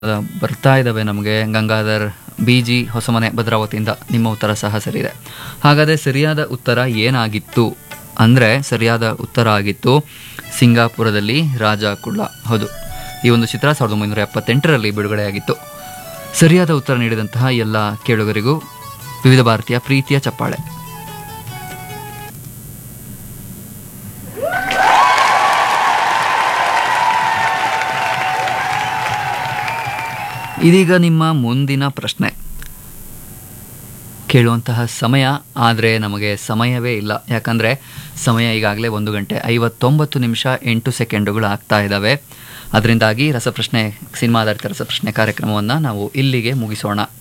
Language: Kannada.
ಆ, ಬರ್ತಾ ಇದ್ದಾವೆ ನಮಗೆ ಗಂಗಾಧರ್ ಬಿ ಜಿ ಹೊಸಮನೆ ಭದ್ರಾವತಿಯಿಂದ ನಿಮ್ಮ ಉತ್ತರ ಸಹ ಸರಿ ಇದೆ ಹಾಗಾದರೆ ಸರಿಯಾದ ಉತ್ತರ ಏನಾಗಿತ್ತು ಅಂದರೆ ಸರಿಯಾದ ಉತ್ತರ ಆಗಿತ್ತು ಸಿಂಗಾಪುರದಲ್ಲಿ ರಾಜ ಕುಳ್ಳ ಹೌದು ಈ ಒಂದು ಚಿತ್ರ ಸಾವಿರದ ಒಂಬೈನೂರ ಎಪ್ಪತ್ತೆಂಟರಲ್ಲಿ ಬಿಡುಗಡೆಯಾಗಿತ್ತು ಸರಿಯಾದ ಉತ್ತರ ನೀಡಿದಂತಹ ಎಲ್ಲ ಕೇಳುಗರಿಗೂ ವಿವಿಧ ಭಾರತೀಯ ಪ್ರೀತಿಯ ಚಪ್ಪಾಳೆ ಇದೀಗ ನಿಮ್ಮ ಮುಂದಿನ ಪ್ರಶ್ನೆ ಕೇಳುವಂತಹ ಸಮಯ ಆದರೆ ನಮಗೆ ಸಮಯವೇ ಇಲ್ಲ ಯಾಕಂದರೆ ಸಮಯ ಈಗಾಗಲೇ ಒಂದು ಗಂಟೆ ಐವತ್ತೊಂಬತ್ತು ನಿಮಿಷ ಎಂಟು ಸೆಕೆಂಡುಗಳು ಆಗ್ತಾ ಇದ್ದಾವೆ ಅದರಿಂದಾಗಿ ರಸಪ್ರಶ್ನೆ ಸಿನಿಮಾ ಆಧಾರಿತ ರಸಪ್ರಶ್ನೆ ಕಾರ್ಯಕ್ರಮವನ್ನು ನಾವು ಇಲ್ಲಿಗೆ ಮುಗಿಸೋಣ